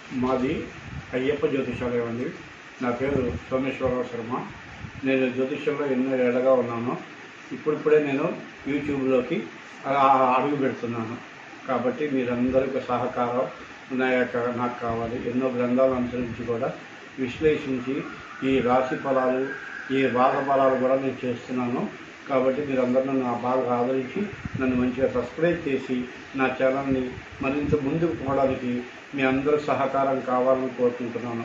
మాది అయ్యప్ప జ్యోతిషాలయం అండి నా పేరు సోమేశ్వరరావు శర్మ నేను జ్యోతిష్యంలో ఎన్నో ఏళ్ళగా ఉన్నాను ఇప్పుడిప్పుడే నేను యూట్యూబ్లోకి ఆ, అడుగు పెడుతున్నాను కాబట్టి మీరందరికీ సహకారం నా యొక్క నాకు కావాలి ఎన్నో గ్రంథాలు అనుసరించి కూడా విశ్లేషించి ఈ రాశి ఫలాలు ఈ భాగ ఫలాలు కూడా నేను చేస్తున్నాను కాబట్టి మీరందరూ నన్ను ఆ బాగా ఆదరించి నన్ను మంచిగా సబ్స్క్రైబ్ చేసి నా ఛానల్ని మరింత ముందుకు పోవడానికి మీ అందరూ సహకారం కావాలని కోరుకుంటున్నాను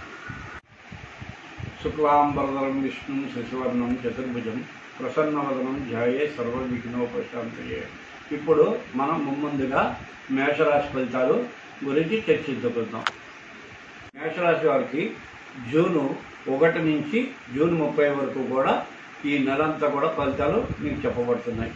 శుక్లాంబరధరం విష్ణు శశివర్ణం చతుర్భుజం ప్రసన్నవదనం ధ్యాయే సర్వవిఘ్నోపశాంతయే ఇప్పుడు మనం ముమ్మందుగా మేషరాశి ఫలితాలు గురించి చర్చించుకుందాం మేషరాశి వారికి జూను ఒకటి నుంచి జూన్ ముప్పై వరకు కూడా ఈ నెలంతా కూడా ఫలితాలు మీకు చెప్పబడుతున్నాయి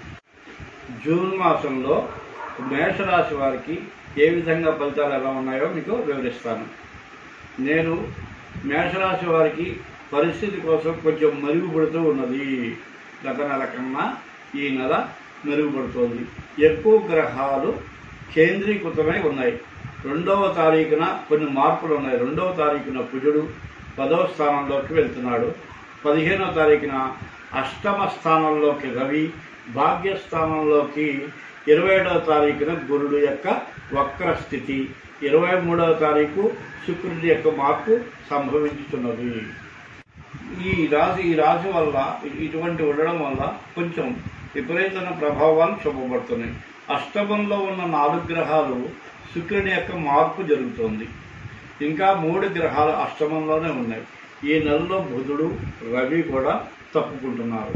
జూన్ మాసంలో మేషరాశి వారికి ఏ విధంగా ఫలితాలు ఎలా ఉన్నాయో మీకు వివరిస్తాను నేను మేషరాశి వారికి పరిస్థితి కోసం కొంచెం మెరుగుపడుతూ ఉన్నది గత నెల కన్నా ఈ నెల మెరుగుపడుతోంది ఎక్కువ గ్రహాలు కేంద్రీకృతమై ఉన్నాయి రెండవ తారీఖున కొన్ని మార్పులు ఉన్నాయి రెండవ తారీఖున కుజుడు పదవ స్థానంలోకి వెళ్తున్నాడు పదిహేనవ తారీఖున అష్టమ స్థానంలోకి రవి భాగ్యస్థానంలోకి ఇరవై ఏడవ తారీఖున గురుడు యొక్క వక్ర స్థితి ఇరవై మూడవ తారీఖు శుక్రుడి యొక్క మార్పు సంభవించుతున్నది ఈ రాశి ఈ రాశి వల్ల ఇటువంటి ఉండడం వల్ల కొంచెం విపరీతమైన ప్రభావాలు చూపబడుతున్నాయి అష్టమంలో ఉన్న నాలుగు గ్రహాలు శుక్రుని యొక్క మార్పు జరుగుతోంది ఇంకా మూడు గ్రహాలు అష్టమంలోనే ఉన్నాయి ఈ నెలలో బుధుడు రవి కూడా తప్పుకుంటున్నారు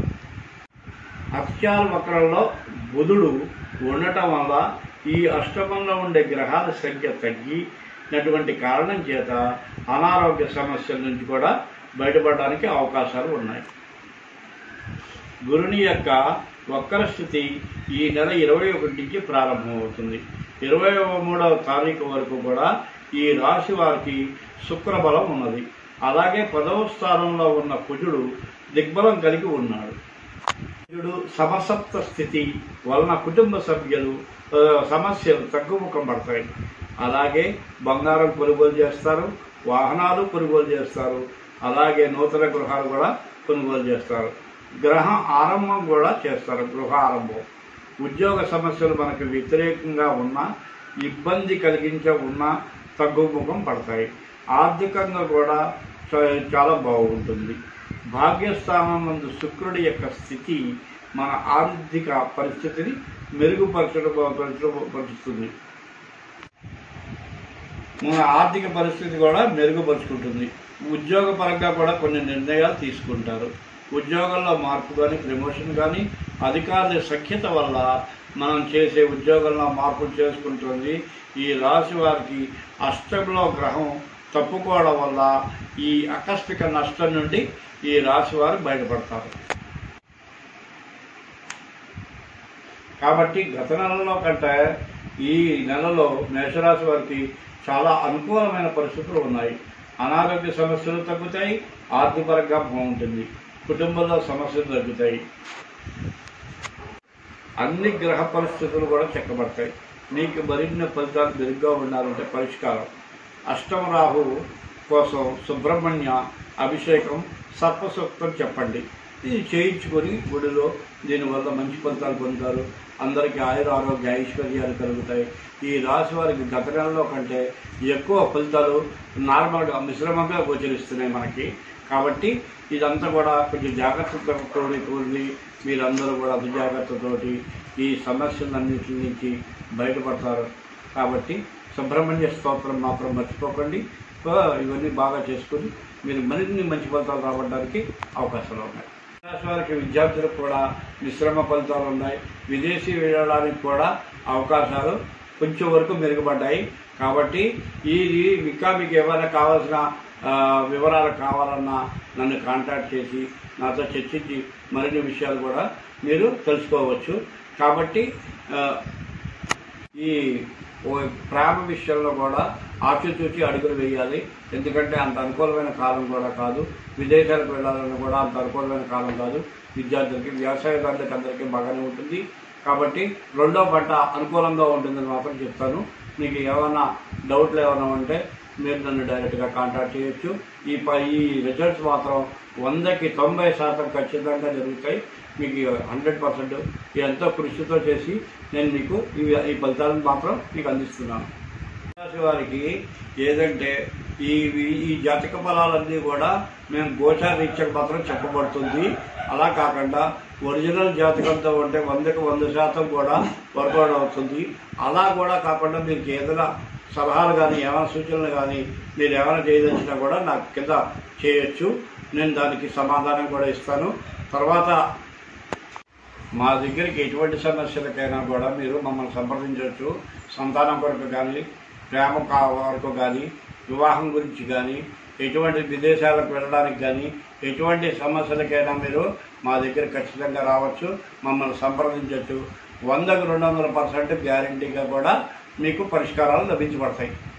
అక్షాల వక్రంలో బుధుడు ఉండటం వల్ల ఈ అష్టమంలో ఉండే గ్రహాల సంఖ్య తగ్గినటువంటి కారణం చేత అనారోగ్య సమస్యల నుంచి కూడా బయటపడడానికి అవకాశాలు ఉన్నాయి గురుని యొక్క వక్ర స్థితి ఈ నెల ఇరవై ఒకటి నుంచి ప్రారంభమవుతుంది ఇరవై మూడవ తారీఖు వరకు కూడా ఈ రాశి వారికి శుక్రబలం ఉన్నది అలాగే పదవ స్థానంలో ఉన్న కుజుడు దిగ్బలం కలిగి ఉన్నాడు కుజుడు సమసప్త స్థితి వలన కుటుంబ సభ్యులు ఆ, సమస్యలు తగ్గుముఖం పడతాయి అలాగే బంగారం కొనుగోలు చేస్తారు వాహనాలు కొనుగోలు చేస్తారు అలాగే నూతన గృహాలు కూడా కొనుగోలు చేస్తారు గ్రహ ఆరంభం కూడా చేస్తారు గృహ ఆరంభం ఉద్యోగ సమస్యలు మనకు వ్యతిరేకంగా ఉన్నా ఇబ్బంది కలిగించ ఉన్నా తగ్గుముఖం పడతాయి ఆర్థికంగా కూడా చా- చాలా బాగుంటుంది భాగ్యస్థానం నందు శుక్రుడి యొక్క స్థితి మన ఆర్థిక పరిస్థితిని మెరుగుపరచడం పరుస్తుంది మన ఆర్థిక పరిస్థితి కూడా మెరుగుపరుచుకుంటుంది ఉద్యోగపరంగా కూడా కొన్ని నిర్ణయాలు తీసుకుంటారు ఉద్యోగంలో మార్పు కానీ ప్రమోషన్ కానీ అధికారుల సఖ్యత వల్ల మనం చేసే ఉద్యోగంలో మార్పులు చేసుకుంటుంది ఈ రాశి వారికి అష్టంలో గ్రహం తప్పుకోవడం వల్ల ఈ ఆకస్మిక నష్టం నుండి ఈ రాశి వారు బయటపడతారు కాబట్టి గత నెలలో కంటే ఈ నెలలో మేషరాశి వారికి చాలా అనుకూలమైన పరిస్థితులు ఉన్నాయి అనారోగ్య సమస్యలు తగ్గుతాయి ఆర్థికపరంగా బాగుంటుంది కుటుంబంలో సమస్యలు తగ్గుతాయి అన్ని గ్రహ పరిస్థితులు కూడా చెక్కబడతాయి నీకు మరిన్ని ఫలితాలు మెరుగ్గా ఉండాలంటే పరిష్కారం అష్టమ రాహు కోసం సుబ్రహ్మణ్య అభిషేకం సర్పసూక్తం చెప్పండి ఇది చేయించుకొని గుడిలో దీనివల్ల మంచి ఫలితాలు పొందుతారు అందరికీ ఆయుర ఆరోగ్య ఐశ్వర్యాలు కలుగుతాయి ఈ రాశి వారికి గత నెలలో కంటే ఎక్కువ ఫలితాలు నార్మల్గా మిశ్రమంగా గోచరిస్తున్నాయి మనకి కాబట్టి ఇదంతా కూడా కొంచెం జాగ్రత్తతో కూడి కూడి మీరందరూ కూడా అతి జాగ్రత్తతోటి ఈ సమస్యలన్నింటి నుంచి బయటపడతారు కాబట్టి సుబ్రహ్మణ్య స్తోత్రం మాత్రం మర్చిపోకండి సో ఇవన్నీ బాగా చేసుకొని మీరు మరిన్ని మంచి ఫలితాలు రావడానికి అవకాశాలు ఉన్నాయి రాశి వారికి విద్యార్థులకు కూడా మిశ్రమ ఫలితాలు ఉన్నాయి విదేశీ వెళ్ళడానికి కూడా అవకాశాలు కొంచెం వరకు మెరుగుపడ్డాయి కాబట్టి ఇది ఇంకా మీకు ఏమైనా కావాల్సిన ఆ, వివరాలు కావాలన్నా నన్ను కాంటాక్ట్ చేసి నాతో చర్చించి మరిన్ని విషయాలు కూడా మీరు తెలుసుకోవచ్చు కాబట్టి ఆ, ఈ ఓ ప్రేమ విషయంలో కూడా ఆచితూచి అడుగులు వేయాలి ఎందుకంటే అంత అనుకూలమైన కాలం కూడా కాదు విదేశాలకు వెళ్ళాలని కూడా అంత అనుకూలమైన కాలం కాదు విద్యార్థులకి వ్యవసాయదారులకి అందరికీ బాగానే ఉంటుంది కాబట్టి రెండో పంట అనుకూలంగా ఉంటుందని మాత్రం చెప్తాను మీకు ఏమైనా డౌట్లు ఏమైనా ఉంటే మీరు నన్ను డైరెక్ట్గా కాంటాక్ట్ చేయొచ్చు ఈ ప ఈ రిజల్ట్స్ మాత్రం వందకి తొంభై శాతం ఖచ్చితంగా జరుగుతాయి మీకు హండ్రెడ్ పర్సెంట్ ఎంతో కృషితో చేసి నేను మీకు ఈ ఈ ఫలితాలను మాత్రం మీకు అందిస్తున్నాను రాశి వారికి ఏదంటే ఈ ఈ- ఈ జాతక ఫలాలన్నీ కూడా మేము గోచారీత్యకు మాత్రం చెప్పబడుతుంది అలా కాకుండా ఒరిజినల్ జాతకంతో ఉంటే వందకు వంద శాతం కూడా వర్కౌట్ అవుతుంది అలా కూడా కాకుండా మీకు ఏదైనా సలహాలు కానీ ఏమైనా సూచనలు కానీ మీరు ఏమైనా చేయదలిచినా కూడా నాకు కింద చేయొచ్చు నేను దానికి సమాధానం కూడా ఇస్తాను తర్వాత మా దగ్గరికి ఎటువంటి సమస్యలకైనా కూడా మీరు మమ్మల్ని సంప్రదించవచ్చు సంతానం కొరకు కానీ ప్రేమ కా- వరకు కానీ వివాహం గురించి కానీ ఎటువంటి విదేశాలకు వెళ్ళడానికి కానీ ఎటువంటి సమస్యలకైనా మీరు మా దగ్గర ఖచ్చితంగా రావచ్చు మమ్మల్ని సంప్రదించవచ్చు వందకు రెండు వందల పర్సెంట్ గ్యారంటీగా కూడా మీకు పరిష్కారాలు లభించబడతాయి